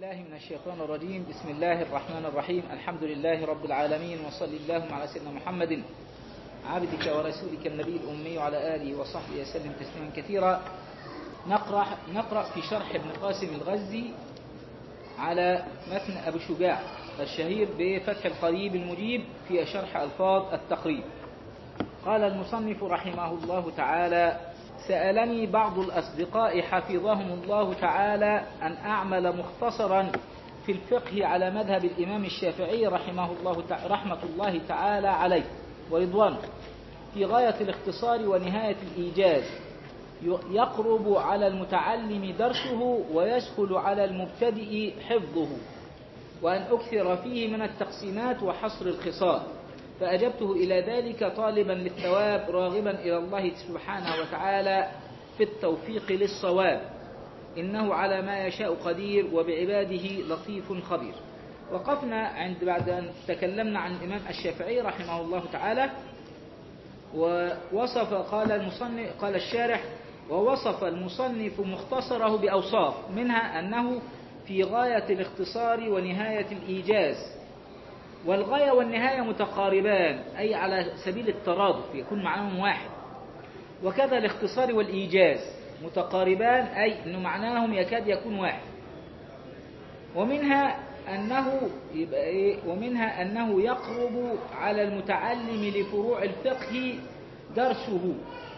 بالله من الشيطان الرجيم بسم الله الرحمن الرحيم الحمد لله رب العالمين وصل اللهم على سيدنا محمد عبدك ورسولك النبي الأمي وعلى آله وصحبه وسلم تسليما كثيرا نقرأ, نقرأ في شرح ابن قاسم الغزي على متن أبو شجاع الشهير بفتح القريب المجيب في شرح ألفاظ التقريب قال المصنف رحمه الله تعالى سألني بعض الأصدقاء حفظهم الله تعالى أن أعمل مختصرا في الفقه على مذهب الإمام الشافعي رحمه الله رحمة الله تعالى عليه ورضوانه في غاية الاختصار ونهاية الإيجاز يقرب على المتعلم درسه ويسهل على المبتدئ حفظه وأن أكثر فيه من التقسيمات وحصر الخصال فأجبته إلى ذلك طالبا للثواب راغبا إلى الله سبحانه وتعالى في التوفيق للصواب إنه على ما يشاء قدير وبعباده لطيف خبير وقفنا عند بعد أن تكلمنا عن الإمام الشافعي رحمه الله تعالى ووصف قال المصنف قال الشارح ووصف المصنف مختصره بأوصاف منها أنه في غاية الاختصار ونهاية الإيجاز والغاية والنهاية متقاربان أي على سبيل الترادف يكون معناهم واحد وكذا الاختصار والإيجاز متقاربان أي أن معناهم يكاد يكون واحد ومنها أنه يبقى إيه ومنها أنه يقرب على المتعلم لفروع الفقه درسه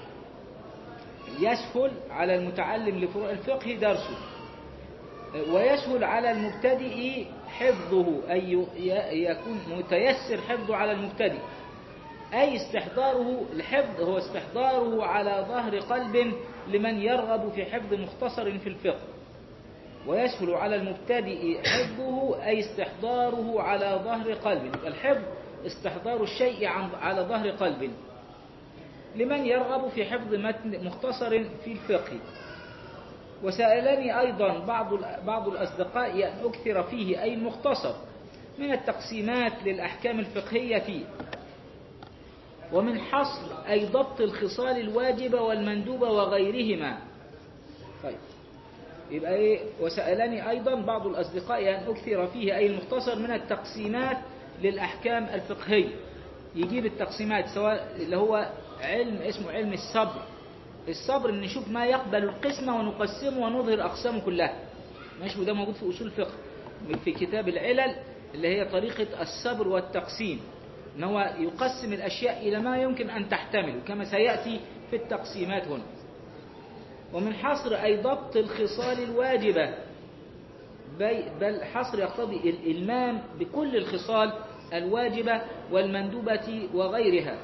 يسهل على المتعلم لفروع الفقه درسه ويسهل على المبتدئ حفظه أي يكون متيسر حفظه على المبتدئ أي استحضاره الحفظ هو استحضاره على ظهر قلب لمن يرغب في حفظ مختصر في الفقه ويسهل على المبتدئ حفظه أي استحضاره على ظهر قلب الحفظ استحضار الشيء على ظهر قلب لمن يرغب في حفظ متن مختصر في الفقه وسألني أيضا بعض بعض الأصدقاء أن أكثر فيه أي المختصر من التقسيمات للأحكام الفقهية فيه ومن حصر أي ضبط الخصال الواجبة والمندوبة وغيرهما طيب يبقى إيه وسألني أيضا بعض الأصدقاء أن أكثر فيه أي المختصر من التقسيمات للأحكام الفقهية يجيب التقسيمات سواء اللي هو علم اسمه علم الصبر الصبر ان نشوف ما يقبل القسمة ونقسمه ونظهر أقسامه كلها ماشي وده موجود في أصول الفقه في كتاب العلل اللي هي طريقة الصبر والتقسيم ان هو يقسم الأشياء إلى ما يمكن أن تحتمل كما سيأتي في التقسيمات هنا ومن حصر أي ضبط الخصال الواجبة بل حصر يقتضي الإلمام بكل الخصال الواجبة والمندوبة وغيرها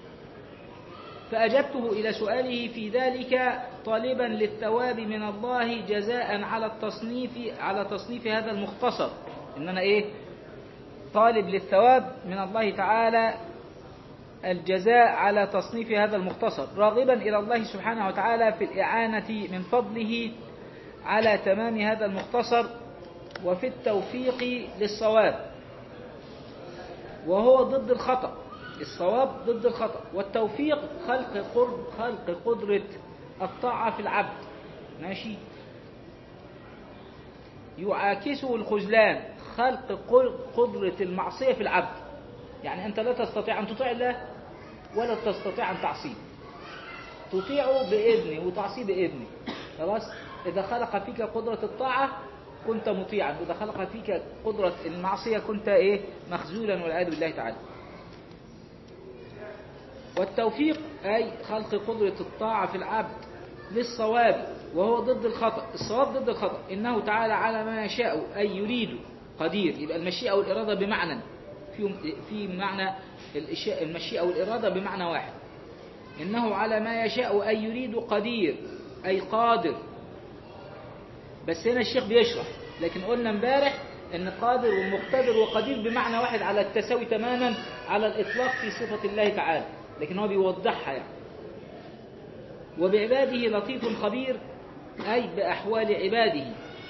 فأجبته إلى سؤاله في ذلك طالبا للثواب من الله جزاء على التصنيف على تصنيف هذا المختصر إن أنا إيه طالب للثواب من الله تعالى الجزاء على تصنيف هذا المختصر راغبا إلى الله سبحانه وتعالى في الإعانة من فضله على تمام هذا المختصر وفي التوفيق للصواب وهو ضد الخطأ الصواب ضد الخطأ والتوفيق خلق قرب خلق قدرة الطاعة في العبد ماشي يعاكسه الخذلان خلق قدرة المعصية في العبد يعني أنت لا تستطيع أن تطيع الله ولا تستطيع أن تعصيه تطيعه بإذنه وتعصيه بإذنه خلاص إذا خلق فيك قدرة الطاعة كنت مطيعا وإذا خلق فيك قدرة المعصية كنت إيه مخزولا والعياذ بالله تعالى والتوفيق أي خلق قدرة الطاعة في العبد للصواب وهو ضد الخطأ الصواب ضد الخطأ إنه تعالى على ما يشاء أي يريد قدير يبقى المشيئة والإرادة بمعنى في في معنى المشيئة والإرادة بمعنى واحد إنه على ما يشاء أي يريد قدير أي قادر بس هنا الشيخ بيشرح لكن قلنا امبارح ان قادر ومقتدر وقدير بمعنى واحد على التساوي تماما على الإطلاق في صفة الله تعالى لكن هو بيوضحها يعني وبعباده لطيف خبير أي بأحوال عباده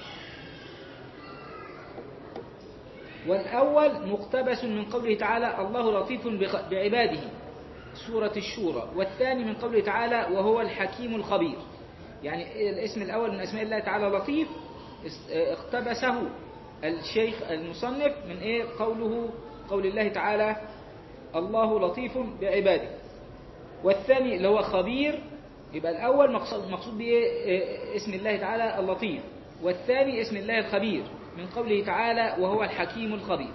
والأول مقتبس من قوله تعالى الله لطيف بعباده سورة الشورى والثاني من قوله تعالى وهو الحكيم الخبير يعني الاسم الأول من أسماء الله تعالى لطيف اقتبسه الشيخ المصنف من إيه قوله قول الله تعالى الله لطيف بعباده والثاني اللي هو خبير يبقى الأول مقصود, مقصود به إيه اسم الله تعالى اللطيف والثاني اسم الله الخبير من قوله تعالى وهو الحكيم الخبير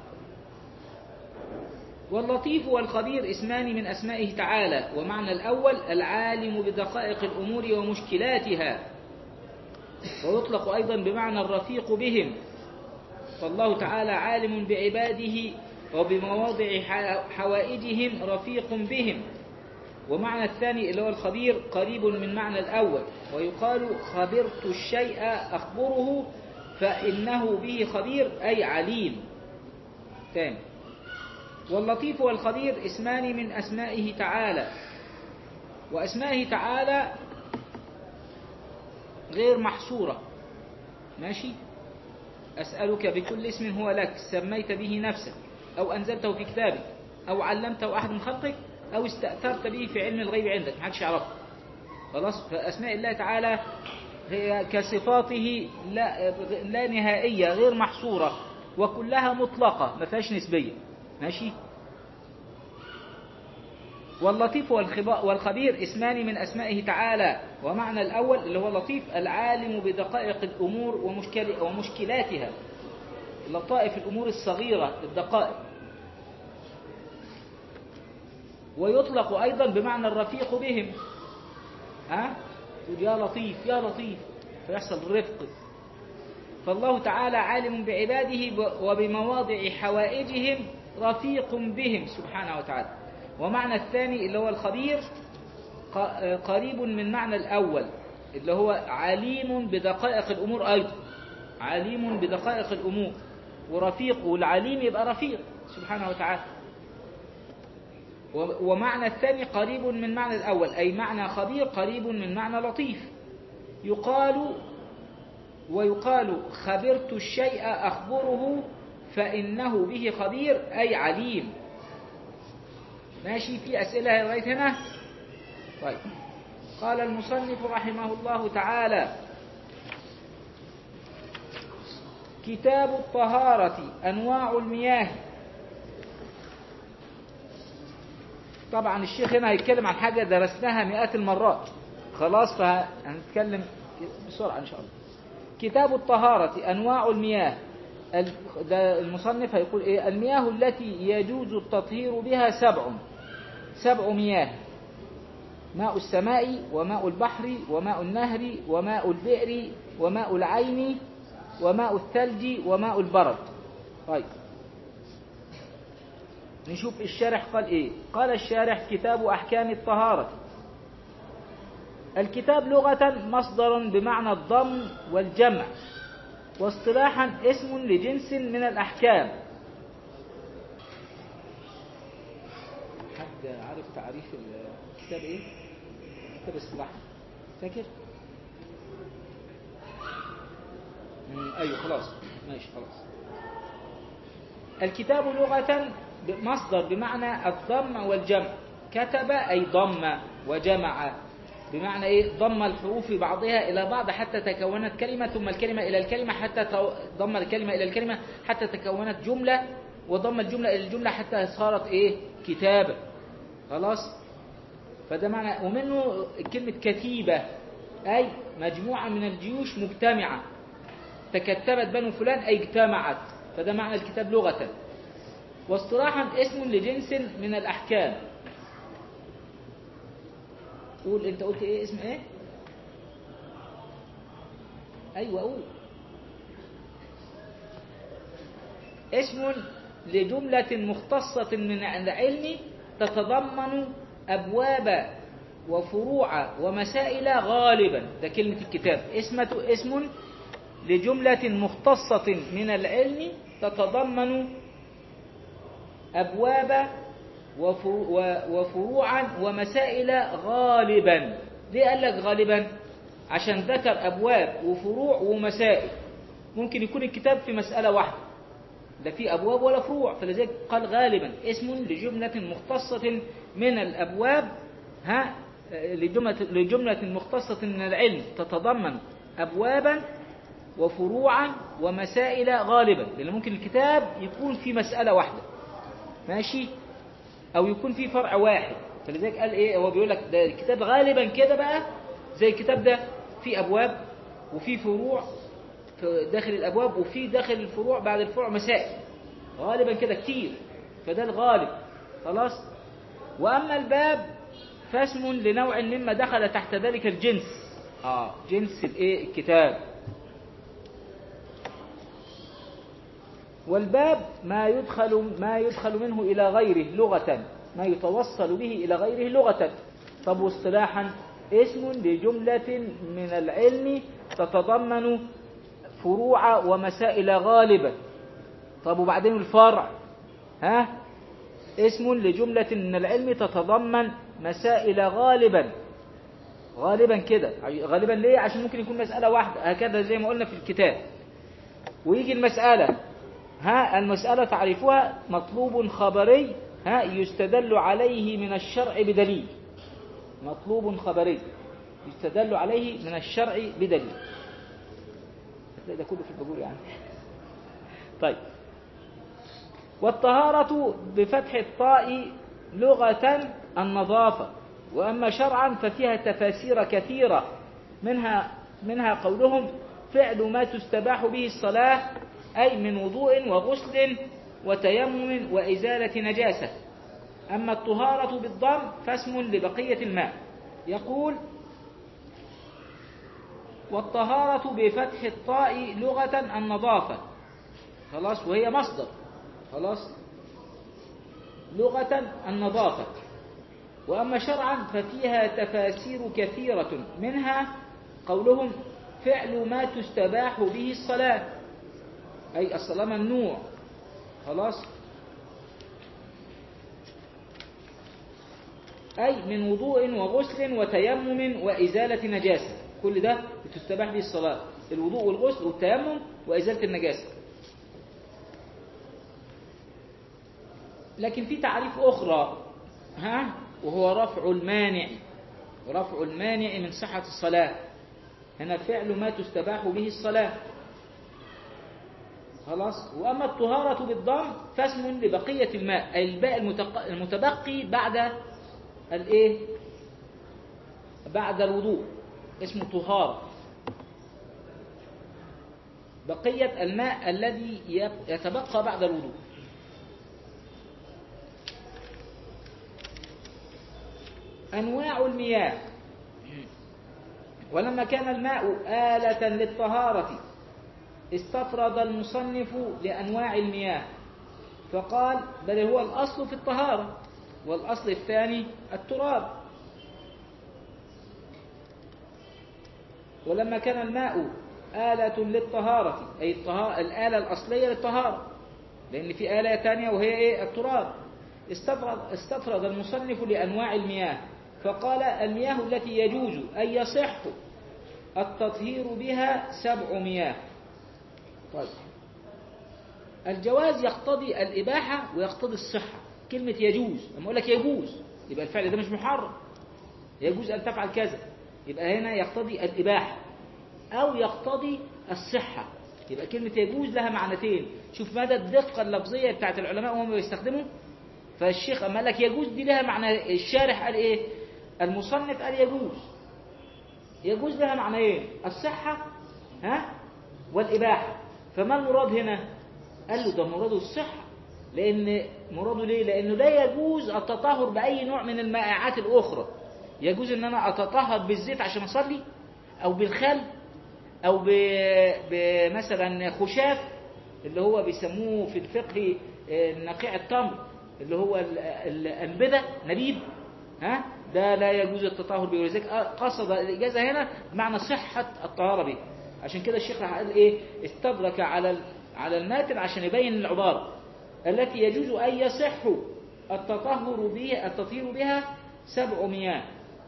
واللطيف والخبير اسمان من أسمائه تعالى ومعنى الأول العالم بدقائق الأمور ومشكلاتها ويطلق أيضا بمعنى الرفيق بهم فالله تعالى عالم بعباده وبمواضع حوائجهم رفيق بهم ومعنى الثاني اللي هو الخبير قريب من معنى الأول ويقال خبرت الشيء أخبره فإنه به خبير أي عليم تاني واللطيف والخبير اسمان من أسمائه تعالى وأسمائه تعالى غير محصورة ماشي أسألك بكل اسم هو لك سميت به نفسك أو أنزلته في كتابك أو علمته أحد من خلقك أو استأثرت به في علم الغيب عندك محدش يعرفه خلاص فأسماء الله تعالى هي كصفاته لا, لا نهائية غير محصورة وكلها مطلقة ما فيهاش نسبية ماشي واللطيف والخبير اسمان من أسمائه تعالى ومعنى الأول اللي هو اللطيف العالم بدقائق الأمور ومشكل ومشكلاتها لطائف الأمور الصغيرة الدقائق ويطلق أيضا بمعنى الرفيق بهم ها تقول يا لطيف يا لطيف فيحصل رفق فالله تعالى عالم بعباده وبمواضع حوائجهم رفيق بهم سبحانه وتعالى ومعنى الثاني اللي هو الخبير قريب من معنى الأول اللي هو عليم بدقائق الأمور أيضا عليم بدقائق الأمور ورفيق والعليم يبقى رفيق سبحانه وتعالى ومعنى الثاني قريب من معنى الأول أي معنى خبير قريب من معنى لطيف يقال ويقال خبرت الشيء أخبره فإنه به خبير أي عليم ماشي في أسئلة لغاية هنا طيب قال المصنف رحمه الله تعالى كتاب الطهارة أنواع المياه طبعا الشيخ هنا هيتكلم عن حاجة درسناها مئات المرات خلاص فهنتكلم بسرعة إن شاء الله كتاب الطهارة أنواع المياه ده المصنف هيقول إيه المياه التي يجوز التطهير بها سبع سبع مياه ماء السماء وماء البحر وماء النهر وماء البئر وماء العين وماء الثلج وماء البرد طيب نشوف الشارح قال ايه قال الشارح كتاب احكام الطهارة الكتاب لغة مصدر بمعنى الضم والجمع واصطلاحا اسم لجنس من الاحكام حد عارف تعريف الكتاب ايه كتاب اصطلاح فاكر ايوه خلاص ماشي خلاص الكتاب لغة مصدر بمعنى الضم والجمع كتب أي ضم وجمع بمعنى إيه ضم الحروف بعضها إلى بعض حتى تكونت كلمة ثم الكلمة إلى الكلمة حتى ضم الكلمة إلى الكلمة حتى تكونت جملة وضم الجملة إلى الجملة حتى صارت إيه كتابة خلاص فده معنى ومنه كلمة كتيبة أي مجموعة من الجيوش مجتمعة تكتبت بنو فلان أي اجتمعت فده معنى الكتاب لغة واصطلاحا اسم لجنس من الأحكام قول انت قلت ايه اسم ايه ايوه قول اسم لجملة مختصة من العلم تتضمن أبواب وفروع ومسائل غالبا ده كلمة الكتاب اسمة اسم لجملة مختصة من العلم تتضمن أبواب وفروعا ومسائل غالبا ليه قال لك غالبا عشان ذكر أبواب وفروع ومسائل ممكن يكون الكتاب في مسألة واحدة لا في أبواب ولا فروع فلذلك قال غالبا اسم لجملة مختصة من الأبواب ها لجملة, لجملة مختصة من العلم تتضمن أبوابا وفروعا ومسائل غالبا لأن ممكن الكتاب يكون في مسألة واحدة ماشي أو يكون في فرع واحد فلذلك قال إيه هو بيقول لك ده الكتاب غالبا كده بقى زي الكتاب ده في أبواب وفي فروع في داخل الأبواب وفي داخل الفروع بعد الفروع مسائل غالبا كده كتير فده الغالب خلاص وأما الباب فاسم لنوع مما دخل تحت ذلك الجنس آه جنس الايه الكتاب والباب ما يدخل ما يدخل منه إلى غيره لغة ما يتوصل به إلى غيره لغة طب واصطلاحا اسم لجملة من العلم تتضمن فروع ومسائل غالبا طب وبعدين الفرع ها اسم لجملة من العلم تتضمن مسائل غالبا غالبا كده غالبا ليه عشان ممكن يكون مسألة واحدة هكذا زي ما قلنا في الكتاب ويجي المسألة ها المسألة تعرفها مطلوب خبري ها يستدل عليه من الشرع بدليل مطلوب خبري يستدل عليه من الشرع بدليل هتلاقي ده كله في البجور يعني طيب والطهارة بفتح الطاء لغة النظافة وأما شرعا ففيها تفاسير كثيرة منها منها قولهم فعل ما تستباح به الصلاة أي من وضوء وغسل وتيمم وإزالة نجاسة أما الطهارة بالضم فاسم لبقية الماء يقول والطهارة بفتح الطاء لغة النظافة خلاص وهي مصدر خلاص لغة النظافة وأما شرعا ففيها تفاسير كثيرة منها قولهم فعل ما تستباح به الصلاة أي الصلاة ممنوع خلاص أي من وضوء وغسل وتيمم وإزالة نجاسة كل ده بتستباح به الصلاة الوضوء والغسل والتيمم وإزالة النجاسة لكن في تعريف أخرى ها وهو رفع المانع رفع المانع من صحة الصلاة هنا فعل ما تستباح به الصلاة خلاص وأما الطهارة بالضم فاسم لبقية الماء أي الماء المتبقي بعد الايه بعد الوضوء اسمه طهارة بقية الماء الذي يتبقى بعد الوضوء أنواع المياه ولما كان الماء آلة للطهارة استفرد المصنف لأنواع المياه فقال بل هو الأصل في الطهارة والأصل الثاني التراب ولما كان الماء آلة للطهارة أي الطهارة الآلة الأصلية للطهارة لأن في آلة ثانية وهي إيه التراب استفرد, استفرد المصنف لأنواع المياه فقال المياه التي يجوز أن يصح التطهير بها سبع مياه طيب الجواز يقتضي الإباحة ويقتضي الصحة كلمة يجوز لما أقول لك يجوز يبقى الفعل ده مش محرم يجوز أن تفعل كذا يبقى هنا يقتضي الإباحة أو يقتضي الصحة يبقى كلمة يجوز لها معنتين شوف مدى الدقة اللفظية بتاعت العلماء وهم بيستخدموا فالشيخ أما قال لك يجوز دي لها معنى الشارح قال إيه المصنف قال يجوز يجوز لها معنيين الصحة ها والإباحة فما المراد هنا قال له ده مراده الصحة لأن مراده ليه لأنه لا يجوز التطهر بأي نوع من المائعات الأخرى يجوز أن أنا أتطهر بالزيت عشان أصلي أو بالخل أو بمثلا خشاف اللي هو بيسموه في الفقه نقيع التمر اللي هو الأنبذة نبيذ ها ده لا يجوز التطهر به ولذلك قصد الإجازة هنا بمعنى صحة الطهارة به عشان كده الشيخ راح قال إيه استدرك على على الماتن عشان يبين العبارة التي يجوز أن يصح التطهر بها التطهير بها سبع مياه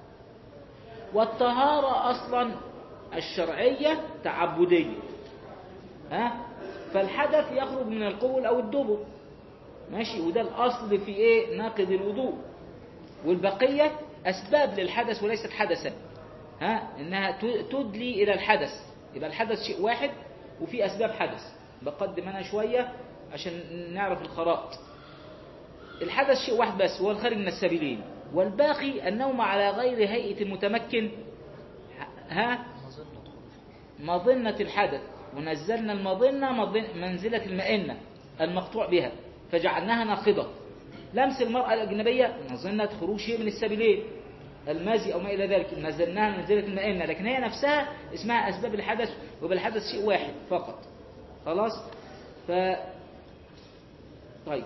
والطهارة أصلا الشرعية تعبدية ها فالحدث يخرج من القبل أو الدبر ماشي وده الأصل في إيه ناقض الوضوء والبقية أسباب للحدث وليست حدثا ها إنها تدلي إلى الحدث يبقى الحدث شيء واحد وفي أسباب حدث بقدم أنا شوية عشان نعرف الخرائط الحدث شيء واحد بس هو الخارج من السبيلين والباقي النوم على غير هيئة المتمكن ها مظنة الحدث ونزلنا المظنة مظن- منزلة المئنة المقطوع بها فجعلناها ناقضة لمس المرأة الأجنبية مظنة خروج شيء من السبيلين المازي أو ما إلى ذلك نزلناها منزلة المئنة لكن هي نفسها اسمها أسباب الحدث وبالحدث شيء واحد فقط خلاص ف طيب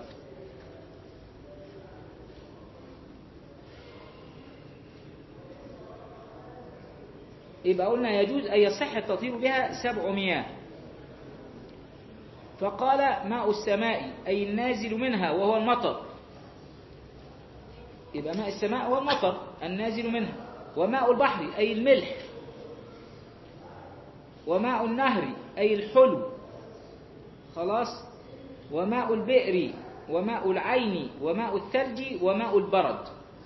يبقى قلنا يجوز أن يصح التطهير بها سبع مياه فقال ماء السماء أي النازل منها وهو المطر يبقى ماء السماء هو المطر النازل منها وماء البحر أي الملح وماء النهر أي الحلو خلاص وماء البئر وماء العين وماء الثلج وماء البرد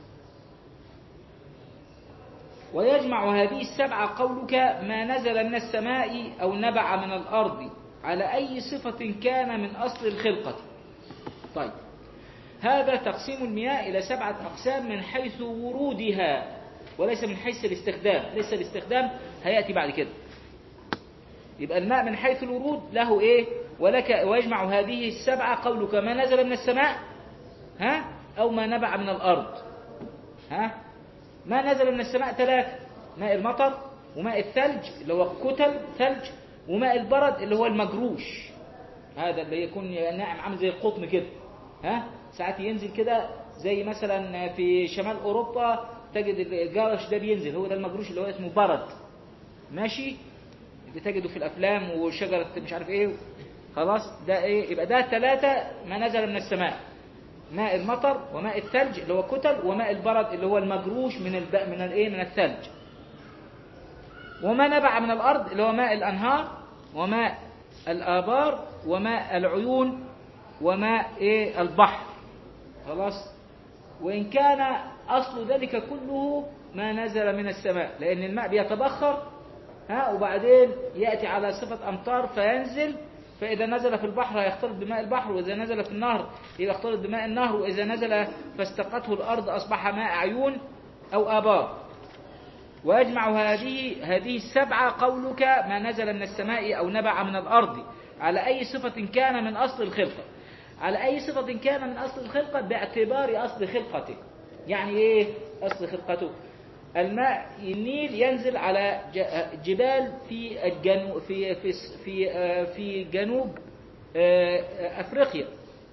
ويجمع هذه السبعة قولك ما نزل من السماء أو نبع من الأرض على أي صفة كان من أصل الخلقة طيب هذا تقسيم المياه إلى سبعة أقسام من حيث ورودها وليس من حيث الاستخدام ليس الاستخدام هيأتي بعد كده يبقى الماء من حيث الورود له إيه ولك ويجمع هذه السبعة قولك ما نزل من السماء ها أو ما نبع من الأرض ها ما نزل من السماء ثلاثة ماء المطر وماء الثلج اللي هو كتل ثلج وماء البرد اللي هو المجروش هذا اللي يكون ناعم عامل زي القطن كده ها ساعات ينزل كده زي مثلا في شمال اوروبا تجد الجرش ده بينزل هو ده المجروش اللي هو اسمه برد ماشي بتجده في الافلام وشجره مش عارف ايه خلاص ده ايه يبقى ده ثلاثه ما نزل من السماء ماء المطر وماء الثلج اللي هو كتل وماء البرد اللي هو المجروش من الب... من الايه من الثلج وما نبع من الارض اللي هو ماء الانهار وماء الابار وماء العيون وماء ايه البحر خلاص وان كان اصل ذلك كله ما نزل من السماء لان الماء بيتبخر ها وبعدين ياتي على صفه امطار فينزل فإذا نزل في البحر هيختلط بماء البحر وإذا نزل في النهر يبقى يختلط بماء النهر وإذا نزل فاستقته الأرض أصبح ماء عيون أو آبار ويجمع هذه هذه السبعة قولك ما نزل من السماء أو نبع من الأرض على أي صفة كان من أصل الخلقة على أي صفة كان من أصل الخلقة باعتبار أصل خلقته يعني إيه أصل خلقته الماء النيل ينزل على ج- جبال في الجنوب في في في آه، في جنوب آه، افريقيا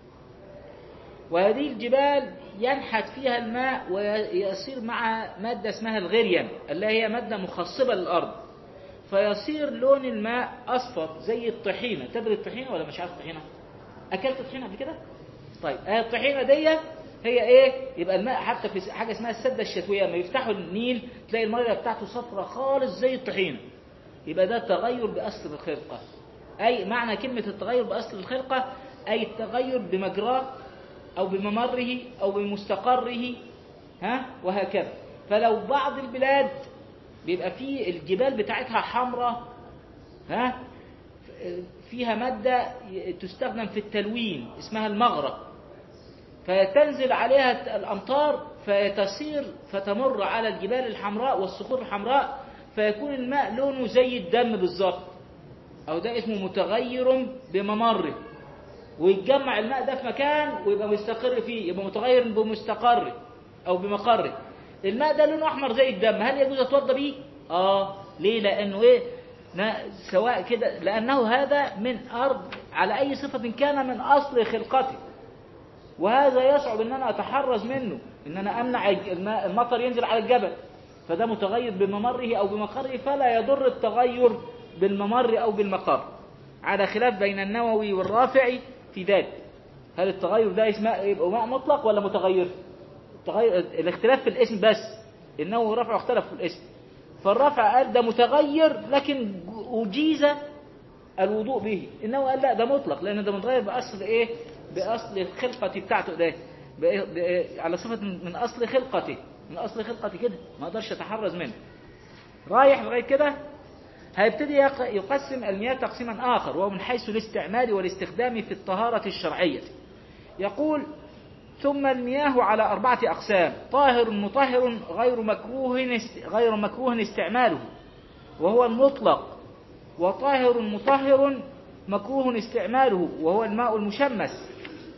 وهذه الجبال ينحت فيها الماء ويصير مع مادة اسمها الغريم اللي هي مادة مخصبة للأرض فيصير لون الماء أصفر زي الطحينة تدري الطحينة ولا مش عارف الطحينة أكلت طحينة قبل كده طيب آه، الطحينة دي هي ايه يبقى الماء حتى في حاجه اسمها السده الشتويه لما يفتحوا النيل تلاقي الميه بتاعته صفرة خالص زي الطحينه يبقى ده تغير باصل الخلقه اي معنى كلمه التغير باصل الخلقه اي التغير بمجراه او بممره او بمستقره ها وهكذا فلو بعض البلاد بيبقى فيه الجبال بتاعتها حمراء ها فيها ماده تستخدم في التلوين اسمها المغرق فتنزل عليها الأمطار فتصير فتمر على الجبال الحمراء والصخور الحمراء فيكون الماء لونه زي الدم بالظبط أو ده اسمه متغير بممره ويتجمع الماء ده في مكان ويبقى مستقر فيه يبقى متغير بمستقره أو بمقره الماء ده لونه أحمر زي الدم هل يجوز أتوضى بيه؟ آه ليه؟ لأنه إيه؟ نا- سواء كده لأنه هذا من أرض على أي صفة كان من أصل خلقته وهذا يصعب ان انا اتحرز منه ان انا امنع الماء- المطر ينزل على الجبل فده متغير بممره او بمقره فلا يضر التغير بالممر او بالمقر على خلاف بين النووي والرافعي في ذلك هل التغير ده اسمه يبقى ماء مطلق ولا متغير التغير الاختلاف في الاسم بس النووي والرافعي اختلفوا في الاسم فالرافع قال ده متغير لكن أجيز الوضوء به انه قال لا ده مطلق لان ده متغير باصل ايه باصل الخلقه بتاعته ده بإيه؟ بإيه؟ على صفه من اصل خلقته من اصل خلقته كده ما اقدرش اتحرز منه رايح لغايه كده هيبتدي يق- يقسم المياه تقسيما آخر وهو من حيث الاستعمال والاستخدام في الطهارة الشرعية يقول ثم المياه على أربعة أقسام طاهر مطهر غير مكروه است- غير مكروه استعماله وهو المطلق وطاهر مطهر مكروه استعماله وهو الماء المشمس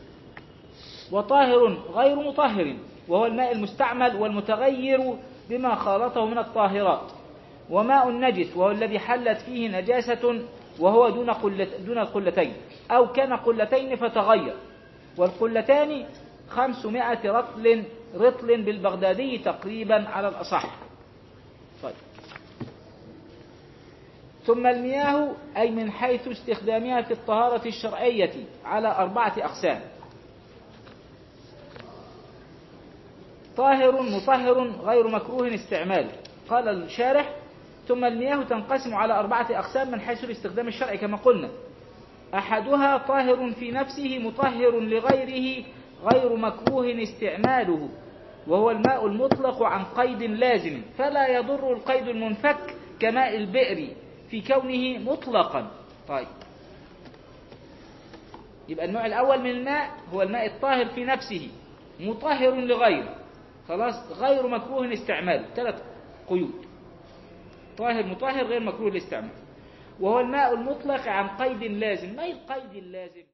وطاهر غير مطهر وهو الماء المستعمل والمتغير بما خالطه من الطاهرات وماء النجس وهو الذي حلت فيه نجاسة وهو دون قلة دون القلتين أو كان قلتين فتغير والقلتان خمسمائة رطل رطل بالبغدادي تقريبا على الأصح طيب ثم المياه أي من حيث استخدامها في الطهارة الشرعية على أربعة أقسام طاهر مطهر غير مكروه استعماله قال الشارح ثم المياه تنقسم على أربعة أقسام من حيث الاستخدام الشرعي كما قلنا أحدها طاهر في نفسه مطهر لغيره غير مكروه استعماله وهو الماء المطلق عن قيد لازم فلا يضر القيد المنفك كماء البئر في كونه مطلقا طيب يبقى النوع الأول من الماء هو الماء الطاهر في نفسه مطهر لغيره خلاص غير مكروه استعماله ثلاث قيود طاهر مطهر غير مكروه الاستعمال وهو الماء المطلق عن قيد لازم ما القيد اللازم